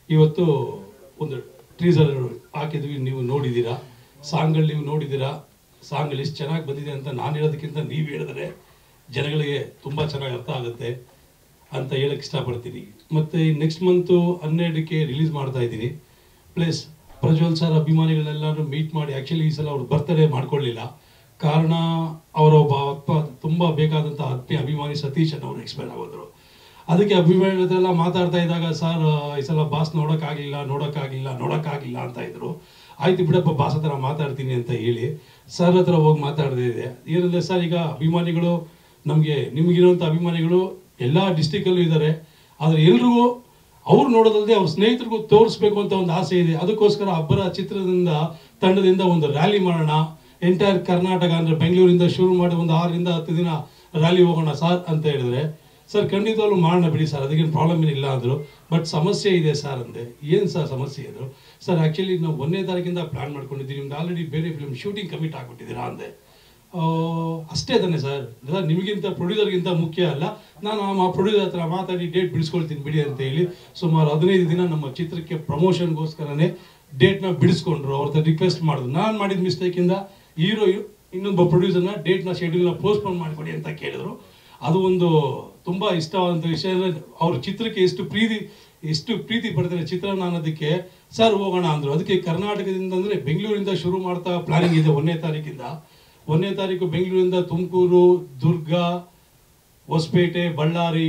ಇವತ್ತು ಒಂದು ಟ್ರೀಸರ್ ಹಾಕಿದ್ವಿ ನೀವು ನೋಡಿದ್ದೀರಾ ಸಾಂಗ್ಗಳು ನೀವು ನೋಡಿದ್ದೀರಾ ಸಾಂಗ್ಗಳು ಎಷ್ಟು ಚೆನ್ನಾಗಿ ಬಂದಿದೆ ಅಂತ ನಾನು ಹೇಳೋದಕ್ಕಿಂತ ನೀವು ಹೇಳಿದ್ರೆ ಜನಗಳಿಗೆ ತುಂಬ ಚೆನ್ನಾಗಿ ಅರ್ಥ ಆಗುತ್ತೆ ಅಂತ ಹೇಳಕ್ಕೆ ಇಷ್ಟಪಡ್ತೀನಿ ಮತ್ತು ನೆಕ್ಸ್ಟ್ ಮಂತು ಹನ್ನೆರಡಕ್ಕೆ ರಿಲೀಸ್ ಮಾಡ್ತಾ ಇದ್ದೀನಿ ಪ್ಲಸ್ ಪ್ರಜ್ವಲ್ ಸರ್ ಅಭಿಮಾನಿಗಳನ್ನೆಲ್ಲರೂ ಮೀಟ್ ಮಾಡಿ ಆ್ಯಕ್ಚುಲಿ ಈ ಸಲ ಅವ್ರು ಬರ್ತಡೇ ಮಾಡ್ಕೊಳ್ಳಿಲ್ಲ ಕಾರಣ ಅವರ ಒಬ್ಬ ಅಪ್ಪ ತುಂಬ ಬೇಕಾದಂಥ ಆತ್ಮೀಯ ಅಭಿಮಾನಿ ಸತೀಶ್ ಅವರು ಎಕ್ಸ್ಪೈರ್ ಆಗೋದ್ರು ಅದಕ್ಕೆ ಅಭಿಮಾನಿಗಳ ಹತ್ರ ಎಲ್ಲ ಮಾತಾಡ್ತಾ ಇದ್ದಾಗ ಸರ್ ಈ ಸಲ ಬಾಸ್ ನೋಡೋಕ್ಕಾಗಿಲ್ಲ ನೋಡೋಕ್ಕಾಗಿಲ್ಲ ನೋಡೋಕ್ಕಾಗಿಲ್ಲ ಅಂತ ಇದ್ರು ಆಯ್ತು ಬಿಡಪ್ಪ ಬಾಸ್ ಹತ್ರ ಮಾತಾಡ್ತೀನಿ ಅಂತ ಹೇಳಿ ಸರ್ ಹತ್ರ ಹೋಗಿ ಮಾತಾಡದೇ ಇದೆ ಏನಂದ್ರೆ ಸರ್ ಈಗ ಅಭಿಮಾನಿಗಳು ನಮಗೆ ನಿಮಗಿರುವಂಥ ಅಭಿಮಾನಿಗಳು ಎಲ್ಲ ಡಿಸ್ಟಿಕಲ್ಲೂ ಇದ್ದಾರೆ ಆದರೆ ಎಲ್ರಿಗೂ ಅವ್ರು ನೋಡೋದಲ್ಲದೆ ಅವ್ರ ಸ್ನೇಹಿತರಿಗೂ ತೋರಿಸ್ಬೇಕು ಅಂತ ಒಂದು ಆಸೆ ಇದೆ ಅದಕ್ಕೋಸ್ಕರ ಅಬ್ಬರ ಚಿತ್ರದಿಂದ ತಂಡದಿಂದ ಒಂದು ರ್ಯಾಲಿ ಮಾಡೋಣ ಎಂಟೈರ್ ಕರ್ನಾಟಕ ಅಂದ್ರೆ ಬೆಂಗಳೂರಿಂದ ಶುರು ಮಾಡಿ ಒಂದು ಆರರಿಂದ ಹತ್ತು ದಿನ ರ್ಯಾಲಿ ಹೋಗೋಣ ಸರ್ ಅಂತ ಹೇಳಿದ್ರೆ ಸರ್ ಖಂಡಿತವಾಗ್ಲೂ ಮಾಡೋಣ ಬಿಡಿ ಸರ್ ಅದಕ್ಕೇನು ಪ್ರಾಬ್ಲಮ್ ಏನಿಲ್ಲ ಅಂದರು ಬಟ್ ಸಮಸ್ಯೆ ಇದೆ ಸರ್ ಅಂದೆ ಏನು ಸರ್ ಸಮಸ್ಯೆ ಅಂದರು ಸರ್ ಆ್ಯಕ್ಚುಲಿ ನಾವು ಒಂದನೇ ತಾರೀಕಿಂದ ಪ್ಲಾನ್ ಮಾಡ್ಕೊಂಡಿದ್ದೀವಿ ನಿಮ್ದು ಆಲ್ರೆಡಿ ಬೇರೆ ಫಿಲ್ಮ್ ಶೂಟಿಂಗ್ ಕಮಿಟ್ ಆಗ್ಬಿಟ್ಟಿದ್ದೀರಾ ಅಂದೆ ಆ, ಅಷ್ಟೇ ತಾನೆ ಸರ್ ಸರ್ ನಿಮಗಿಂತ ಪ್ರೊಡ್ಯೂಸರ್ಗಿಂತ ಮುಖ್ಯ ಅಲ್ಲ ನಾನು ಆ ಪ್ರೊಡ್ಯೂಸರ್ ಹತ್ರ ಮಾತಾಡಿ ಡೇಟ್ ಬಿಡಿಸ್ಕೊಳ್ತೀನಿ ಬಿಡಿ ಅಂತ ಹೇಳಿ ಸುಮಾರು ಹದಿನೈದು ದಿನ ನಮ್ಮ ಚಿತ್ರಕ್ಕೆ ಪ್ರಮೋಷನ್ಗೋಸ್ಕರನೇ ಡೇಟ್ನ ಬಿಡಿಸ್ಕೊಂಡ್ರು ಅವ್ರ ಹತ್ರ ರಿಕ್ವೆಸ್ಟ್ ಮಾಡಿದ್ರು ನಾನು ಮಾಡಿದ ಮಿಸ್ಟೇಕಿಂದ ಹೀರೋ ಇನ್ನೊಬ್ಬ ಪ್ರೊಡ್ಯೂಸರ್ನ ಡೇಟ್ನ ಶೆಡ್ಯೂಲ್ನ ಪೋಸ್ಟ್ಪೋನ್ ಮಾಡಿಕೊಡಿ ಅಂತ ಕೇಳಿದ್ರು ಅದು ಒಂದು ತುಂಬ ಇಷ್ಟವಾದಂಥ ವಿಷಯ ಅಂದರೆ ಅವ್ರ ಚಿತ್ರಕ್ಕೆ ಎಷ್ಟು ಪ್ರೀತಿ ಎಷ್ಟು ಪ್ರೀತಿ ಪಡ್ತಾರೆ ಚಿತ್ರ ಅನ್ನೋದಕ್ಕೆ ಸರ್ ಹೋಗೋಣ ಅಂದರು ಅದಕ್ಕೆ ಕರ್ನಾಟಕದಿಂದ ಅಂದರೆ ಬೆಂಗಳೂರಿಂದ ಶುರು ಮಾಡ್ತಾ ಪ್ಲಾನಿಂಗ್ ಇದೆ ಒಂದನೇ ತಾರೀಕಿಂದ ಒಂದನೇ ತಾರೀಕು ಬೆಂಗಳೂರಿಂದ ತುಮಕೂರು ದುರ್ಗ ಹೊಸಪೇಟೆ ಬಳ್ಳಾರಿ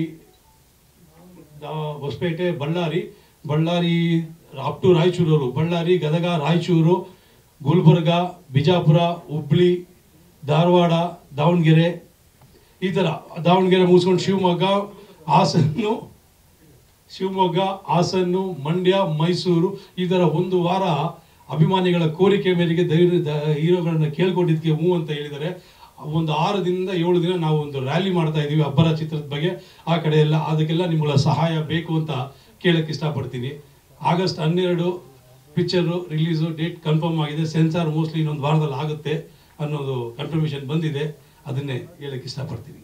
ದಾ- ಹೊಸಪೇಟೆ ಬಳ್ಳಾರಿ ಬಳ್ಳಾರಿ ಅಪ್ ಟು ರಾಯಚೂರು ಬಳ್ಳಾರಿ ಗದಗ ರಾಯಚೂರು ಗುಲ್ಬರ್ಗ ಬಿಜಾಪುರ ಹುಬ್ಳಿ ಧಾರವಾಡ ದಾವಣಗೆರೆ ಈ ಥರ ದಾವಣಗೆರೆ ಮುಗಿಸ್ಕೊಂಡು ಶಿವಮೊಗ್ಗ ಹಾಸನ್ನು ಶಿವಮೊಗ್ಗ ಹಾಸನ್ನು ಮಂಡ್ಯ ಮೈಸೂರು ಈ ಥರ ಒಂದು ವಾರ ಅಭಿಮಾನಿಗಳ ಕೋರಿಕೆ ಮೇರೆಗೆ ಧೈರ್ಯ ದ- ಹೀರೋಗಳನ್ನ ಕೇಳ್ಕೊಂಡಿದ್ದಕ್ಕೆ ಹ್ಞೂ ಅಂತ ಹೇಳಿದ್ದಾರೆ ಒಂದು ಆರು ದಿನದಿಂದ ಏಳು ದಿನ ನಾವು ಒಂದು ರ್ಯಾಲಿ ಮಾಡ್ತಾ ಇದೀವಿ ಅಬ್ಬರ ಚಿತ್ರದ ಬಗ್ಗೆ ಆ ಕಡೆ ಎಲ್ಲ ಅದಕ್ಕೆಲ್ಲ ನಿಮ್ಮಗಳ ಸಹಾಯ ಬೇಕು ಅಂತ ಕೇಳಕ್ಕೆ ಇಷ್ಟಪಡ್ತೀನಿ ಆಗಸ್ಟ್ ಹನ್ನೆರಡು ಪಿಕ್ಚರು ರಿಲೀಸು ಡೇಟ್ ಕನ್ಫರ್ಮ್ ಆಗಿದೆ ಸೆನ್ಸಾರ್ ಮೋಸ್ಟ್ಲಿ ಇನ್ನೊಂದು ವಾರದಲ್ಲಿ ಆಗುತ್ತೆ ಅನ್ನೋದು ಕನ್ಫರ್ಮೇಷನ್ ಬಂದಿದೆ ಅದನ್ನೇ ಹೇಳಕ್ಕೆ ಇಷ್ಟಪಡ್ತೀನಿ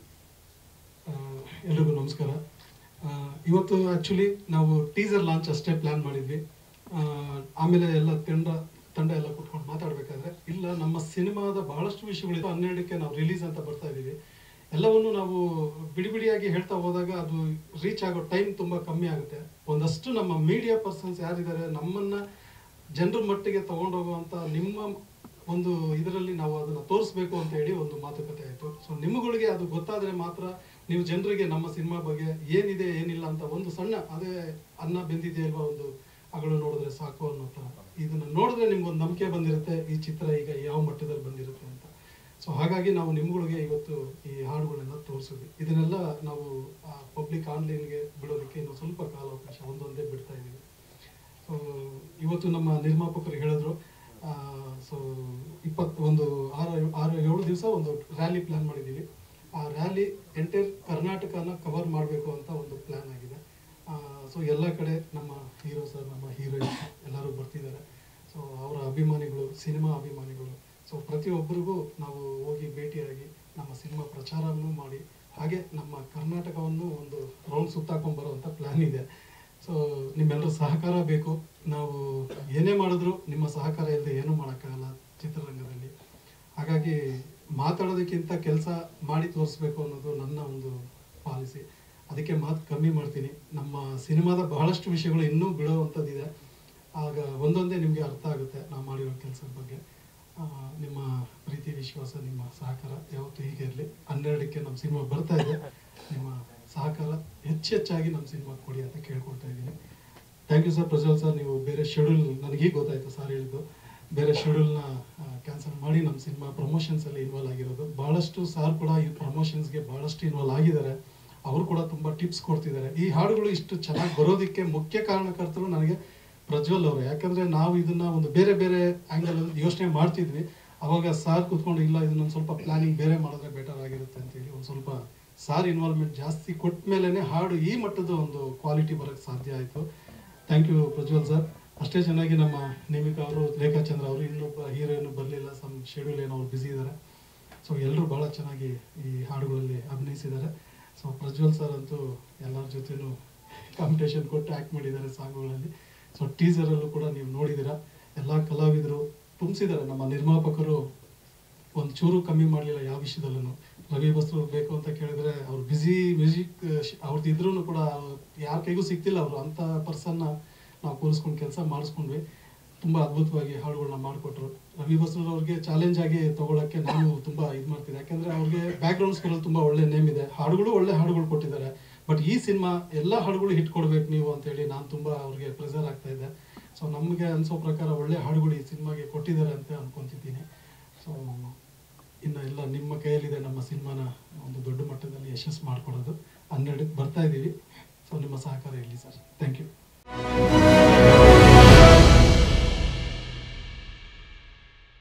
ಆ, ಎಲ್ರಿಗೂ ನಮಸ್ಕಾರ ಆ, ಇವತ್ತು ಆ್ಯಕ್ಚುಲಿ ನಾವು ಟೀಸರ್ ಲಾಂಚ್ ಅಷ್ಟೇ ಪ್ಲ್ಯಾನ್ ಮಾಡಿದ್ವಿ ಆ, ಆಮೇಲೆ ಎಲ್ಲ ತಂಡ ತಂಡ ಎಲ್ಲ ಕೂತ್ಕೊಂಡು ಮಾತಾಡಬೇಕಾದ್ರೆ ಇಲ್ಲ ನಮ್ಮ ಸಿನಿಮಾದ ಬಹಳಷ್ಟು ವಿಷಯಗಳಿದೆ ಹನ್ನೆರಡಕ್ಕೆ ನಾವು ರಿಲೀಸ್ ಅಂತ ಬರ್ತಾ ಇದ್ದೀವಿ ಎಲ್ಲವನ್ನು ನಾವು ಬಿಡಿ ಬಿಡಿಯಾಗಿ ಹೇಳ್ತಾ ಹೋದಾಗ ಅದು ರೀಚ್ ಆಗೋ ಟೈಮ್ ತುಂಬ ಕಮ್ಮಿ ಆಗುತ್ತೆ ಒಂದಷ್ಟು ನಮ್ಮ ಮೀಡಿಯಾ ಪರ್ಸನ್ಸ್ ಯಾರಿದ್ದಾರೆ ನಮ್ಮನ್ನ ಜನರ ಮಟ್ಟಿಗೆ ತಗೊಂಡೋಗುವಂತ ನಿಮ್ಮ ಒಂದು ಇದರಲ್ಲಿ ನಾವು ಅದನ್ನ ತೋರಿಸ್ಬೇಕು ಅಂತ ಹೇಳಿ ಒಂದು ಮಾತುಕತೆ ಆಯ್ತು ಸೊ ನಿಮ್ಮಗಳಿಗೆ ಅದು ಗೊತ್ತಾದ್ರೆ ಮಾತ್ರ ನೀವು ಜನರಿಗೆ ನಮ್ಮ ಸಿನಿಮಾ ಬಗ್ಗೆ ಏನಿದೆ ಏನಿಲ್ಲ ಅಂತ ಒಂದು ಸಣ್ಣ ಅದೇ ಅನ್ನ ಬೆಂದಿದೆ ಅಲ್ವಾ ಒಂದು ಅಗಳು ನೋಡಿದ್ರೆ ಸಾಕು ಅನ್ನೋ ತರ ಇದನ್ನ ನೋಡಿದ್ರೆ ನಿಮ್ಗೊಂದು ನಂಬಿಕೆ ಬಂದಿರುತ್ತೆ ಈ ಚಿತ್ರ ಈಗ ಯಾವ ಮಟ್ಟದಲ್ಲಿ ಬಂದಿರುತ್ತೆ ಅಂತ ಸೊ ಹಾಗಾಗಿ ನಾವು ನಿಮ್ಗಳಿಗೆ ಇವತ್ತು ಈ ಹಾಡುಗಳನ್ನೆಲ್ಲ ತೋರಿಸಿದ್ವಿ ಇದನ್ನೆಲ್ಲ ನಾವು ಪಬ್ಲಿಕ್ ಆನ್ಲೈನ್ಗೆ ಬಿಡೋದಕ್ಕೆ ಇನ್ನು ಸ್ವಲ್ಪ ಕಾಲಾವಕಾಶ ಒಂದೊಂದೇ ಬಿಡ್ತಾ ಇದ್ದೀವಿ ಸೊ ಇವತ್ತು ನಮ್ಮ ನಿರ್ಮಾಪಕರು ಹೇಳಿದ್ರು ಸೊ ಇಪ್ಪತ್ತು ಒಂದು ಆರು ಆರು ಏಳು ದಿವಸ ಒಂದು ರ್ಯಾಲಿ ಪ್ಲಾನ್ ಮಾಡಿದ್ದೀವಿ ಆ ರ್ಯಾಲಿ ಎಂಟೈರ್ ಕರ್ನಾಟಕನ ಕವರ್ ಮಾಡಬೇಕು ಅಂತ ಒಂದು ಪ್ಲಾನ್ ಆಗಿದೆ ಸೊ ಎಲ್ಲ ಕಡೆ ನಮ್ಮ ಹೀರೋ ಸರ್ ನಮ್ಮ ಹೀರೋಯಿನ್ ಎಲ್ಲರೂ ಬರ್ತಿದ್ದಾರೆ ಸೊ ಅವರ ಅಭಿಮಾನಿಗಳು ಸಿನಿಮಾ ಅಭಿಮಾನಿಗಳು ಸೊ ಪ್ರತಿಯೊಬ್ಬರಿಗೂ ನಾವು ಹೋಗಿ ಭೇಟಿಯಾಗಿ ನಮ್ಮ ಸಿನಿಮಾ ಪ್ರಚಾರವನ್ನು ಮಾಡಿ ಹಾಗೆ ನಮ್ಮ ಕರ್ನಾಟಕವನ್ನು ಒಂದು ರೌಂಡ್ ಸುತ್ತಾಕೊಂಡ್ ಬರುವಂತ ಪ್ಲಾನ್ ಇದೆ ಸೊ ನಿಮ್ಮೆಲ್ಲರ ಸಹಕಾರ ಬೇಕು ನಾವು ಏನೇ ಮಾಡಿದ್ರು ನಿಮ್ಮ ಸಹಕಾರ ಇಲ್ಲದೆ ಏನೂ ಮಾಡೋಕ್ಕಾಗಲ್ಲ ಚಿತ್ರರಂಗದಲ್ಲಿ ಹಾಗಾಗಿ ಮಾತಾಡೋದಕ್ಕಿಂತ ಕೆಲಸ ಮಾಡಿ ತೋರಿಸ್ಬೇಕು ಅನ್ನೋದು ನನ್ನ ಒಂದು ಪಾಲಿಸಿ ಅದಕ್ಕೆ ಮಾತು ಕಮ್ಮಿ ಮಾಡ್ತೀನಿ ನಮ್ಮ ಸಿನಿಮಾದ ಬಹಳಷ್ಟು ವಿಷಯಗಳು ಇನ್ನೂ ಬಿಡುವಂಥದ್ದಿದೆ ಆಗ ಒಂದೊಂದೇ ನಿಮಗೆ ಅರ್ಥ ಆಗುತ್ತೆ ನಾವು ಮಾಡಿರೋ ಕೆಲಸದ ಬಗ್ಗೆ ಆ, ನಿಮ್ಮ ಪ್ರೀತಿ ವಿಶ್ವಾಸ ನಿಮ್ಮ ಸಹಕಾರ ಯಾವತ್ತೂ ಹೀಗೆ ಇರಲಿ ಹನ್ನೆರಡಕ್ಕೆ ನಮ್ಮ ಸಿನಿಮಾ ಬರ್ತಾ ಇದೆ ನಿಮ್ಮ ಸಹಕಾರ ಹೆಚ್ಚೆಚ್ಚಾಗಿ ನಮ್ಮ ಸಿನಿಮಾ ಕೊಡಿ ಅಂತ ಕೇಳ್ಕೊಳ್ತಾ ಇದ್ದೀನಿ thank you sir Prajwal sir ನೀವು ಬೇರೆ ಶೆಡ್ಯೂಲ್ ನನಗೆ ಗೊತ್ತಾಯ್ತು ಸರ್ ಹೇಳಿದ್ದು ಬೇರೆ ಶೆಡ್ಯೂಲ್ನ ಕ್ಯಾನ್ಸಲ್ ಮಾಡಿ ನಮ್ಮ ಸಿನಿಮಾ ಪ್ರಮೋಷನ್ಸ್ ಅಲ್ಲಿ ಇನ್ವಾಲ್ವ್ ಆಗಿರೋದು ಬಹಳಷ್ಟು ಸಾರ್ ಕೂಡ ಈ ಪ್ರಮೋಷನ್ಸ್ಗೆ ಬಹಳಷ್ಟು ಇನ್ವಾಲ್ವ್ ಆಗಿದ್ದಾರೆ ಅವರು ಕೂಡ ತುಂಬಾ ಟಿಪ್ಸ್ ಕೊಡ್ತಿದ್ದಾರೆ ಈ ಹಾಡುಗಳು ಇಷ್ಟು ಚೆನ್ನಾಗಿ ಬರೋದಕ್ಕೆ ಮುಖ್ಯ ಕಾರಣಕರ್ತರು ನನಗೆ ಪ್ರಜ್ವಲ್ ಅವರು ಯಾಕಂದ್ರೆ ನಾವು ಇದನ್ನ ಒಂದು ಬೇರೆ ಬೇರೆ ಆಂಗಲ್ ಯೋಚನೆ ಮಾಡ್ತಿದ್ವಿ ಅವಾಗ ಸಾರ್ ಕೂತ್ಕೊಂಡು ಇಲ್ಲ ಇದನ್ನ ಸ್ವಲ್ಪ ಪ್ಲಾನಿಂಗ್ ಬೇರೆ ಮಾಡಿದ್ರೆ ಬೆಟರ್ ಆಗಿರುತ್ತೆ ಅಂತ ಹೇಳಿ ಒಂದು ಸ್ವಲ್ಪ ಸಾರ್ ಇನ್ವಾಲ್ವ್ಮೆಂಟ್ ಜಾಸ್ತಿ ಕೊಟ್ಟ ಮೇಲೆನೆ ಹಾಡು ಈ ಮಟ್ಟದ ಒಂದು ಕ್ವಾಲಿಟಿ ಬರಕ್ಕೆ ಸಾಧ್ಯ ಆಯಿತು ಥ್ಯಾಂಕ್ ಯು ಪ್ರಜ್ವಲ್ ಸರ್ ಅಷ್ಟೇ ಚೆನ್ನಾಗಿ ನಮ್ಮ ನೇಮಿಕಾ ಅವರು ರೇಖಾಚಂದ್ರ ಅವರು ಇನ್ನೊಬ್ಬ ಹೀರೋಯಿನ್ ಬರಲಿಲ್ಲ ಸಮ್ ಶೆಡ್ಯೂಲ್ ಏನೋ ಅವ್ರು ಬ್ಯುಸಿ ಇದ್ದಾರೆ ಸೊ ಎಲ್ಲರೂ ಬಹಳ ಚೆನ್ನಾಗಿ ಈ ಹಾಡುಗಳಲ್ಲಿ ಅಭಿನಯಿಸಿದ್ದಾರೆ ಸೊ ಪ್ರಜ್ವಲ್ ಸರ್ ಅಂತೂ ಎಲ್ಲರ ಜೊತೆನೂ ಕಾಂಪಿಟೇಷನ್ ಕೊಟ್ಟು ಆ್ಯಕ್ಟ್ ಮಾಡಿದ್ದಾರೆ ಸಾಂಗ್ಗಳಲ್ಲಿ ಸೊ ಟೀಸರಲ್ಲೂ ಕೂಡ ನೀವು ನೋಡಿದ್ದೀರಾ ಎಲ್ಲ ಕಲಾವಿದರು ತುಂಬಿಸಿದ್ದಾರೆ ನಮ್ಮ ನಿರ್ಮಾಪಕರು ಒಂದು ಚೂರು ಕಮ್ಮಿ ಮಾಡಲಿಲ್ಲ ಯಾವ ವಿಷಯದಲ್ಲೂ ರವಿ ಬಸ್ರು ಬೇಕು ಅಂತ ಕೇಳಿದ್ರೆ ಅವ್ರು ಬ್ಯುಸಿ ಮ್ಯೂಸಿಕ್ ಅವ್ರದ್ದು ಇದ್ರೂ ಕೂಡ ಯಾರ ಕೈಗೂ ಸಿಗ್ತಿಲ್ಲ ಅವರು ಅಂಥ ಪರ್ಸನ್ನ ನಾವು ಕೂರಿಸ್ಕೊಂಡು ಕೆಲಸ ಮಾಡಿಸ್ಕೊಂಡ್ವಿ ತುಂಬ ಅದ್ಭುತವಾಗಿ ಹಾಡುಗಳನ್ನ ಮಾಡಿಕೊಟ್ರು ರವಿ ಬಸ್ರು ಅವ್ರಿಗೆ ಚಾಲೆಂಜ್ ಆಗಿ ತಗೊಳಕ್ಕೆ ನಾನು ತುಂಬ ಇದು ಮಾಡ್ತಿದ್ದೆ ಯಾಕಂದ್ರೆ ಅವ್ರಿಗೆ ಬ್ಯಾಕ್ಗ್ರೌಂಡ್ ಸ್ಕೋರಲ್ಲಿ ತುಂಬ ಒಳ್ಳೆ ನೇಮ್ ಇದೆ ಹಾಡುಗಳು ಒಳ್ಳೆ ಹಾಡುಗಳು ಕೊಟ್ಟಿದ್ದಾರೆ ಬಟ್ ಈ ಸಿನಿಮಾ ಎಲ್ಲ ಹಾಡುಗಳು ಹಿಟ್ ಕೊಡ್ಬೇಕು ನೀವು ಅಂತೇಳಿ ನಾನು ತುಂಬ ಅವ್ರಿಗೆ ಪ್ರೆಸರ್ ಆಗ್ತಾ ಇದ್ದೆ ಸೊ ನಮಗೆ ಅನ್ಸೋ ಪ್ರಕಾರ ಒಳ್ಳೆ ಹಾಡುಗಳು ಈ ಸಿನಿಮಾಗೆ ಕೊಟ್ಟಿದ್ದಾರೆ ಅಂತ ಅನ್ಕೊಂತಿದ್ದೀನಿ ಸೊ ಇನ್ನು ಎಲ್ಲ ನಿಮ್ಮ ಕೈಯಲ್ಲಿದೆ ನಮ್ಮ ಸಿನಿಮಾನ ಒಂದು ದೊಡ್ಡ ಮಟ್ಟದಲ್ಲಿ ಯಶಸ್ಸು ಮಾಡ್ಕೊಡೋದು ಹನ್ನೆರಡಕ್ಕೆ ಬರ್ತಾ ಇದ್ದೀವಿ ಸೊ ನಿಮ್ಮ ಸಹಕಾರ ಇರಲಿ ಸರ್ ಥ್ಯಾಂಕ್ ಯು